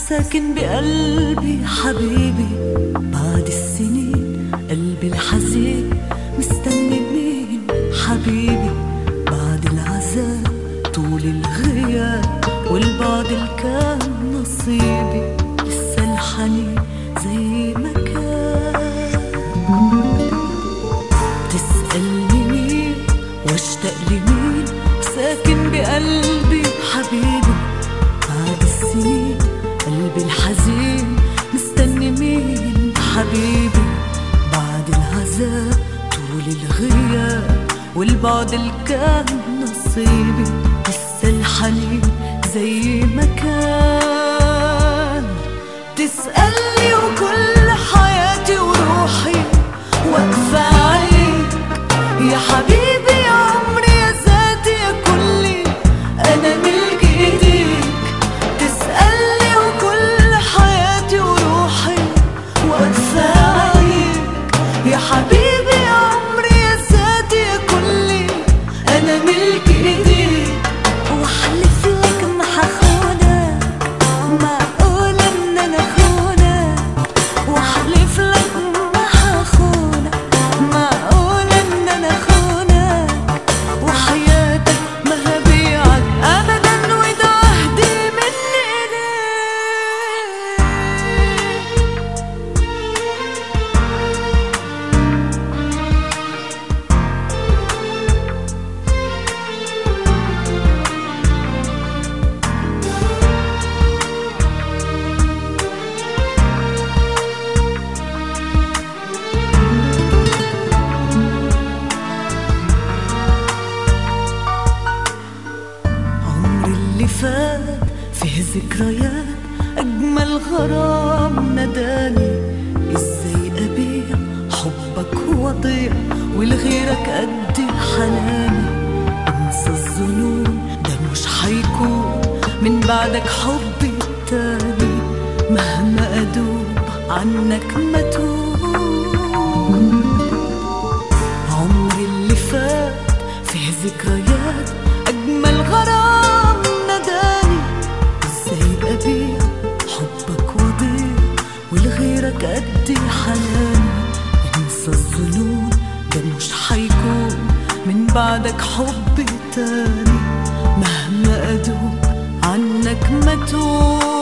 ساكن بقلبي حبيبي بعد السنين قلبي الحزين مستني مين حبيبي بعد العذاب طول الغياب والبعد اللي كان نصيبي لسه الحنين زي ما كان تسألني مين واشتاق لمين ساكن بقلبي حبيبي بعد السنين قلبي الحزين مستني مين حبيبي بعد العذاب طول الغياب والبعد اللي كان نصيبي لسه الحنين زي ما كان تسألني وكل حياتي وروحي واقفة عليك يا حبيبي يا عمري يا ذاتي يا كلي أنا ملك إيديك تسألني وكل حياتي وروحي واقفة عليك يا حبيبي يا عمري يا ذاتي يا كلي أنا ملك إيديك واحلف لك ما حخونك معقول ان انا خونك واحلف لك ما حخونك معقول ان انا خونك وحياتك ما هبيعك ابدا وده عهدي مني ليك عمري اللي فات فيه ذكريات أجمل غرام نداني إزاي أبيع حبك وضيع ولغيرك قد حناني انسى الظنون ده مش حيكون من بعدك حبي التاني مهما أدوب عنك ما عمري اللي فات فيه ذكريات أجمل غرام نداني إزاي أبيع حبك وضيع ولغيرك قد حناني انسى الظنون ده مش حيكون من بعدك حب تاني مهما أدوب عنك ما توب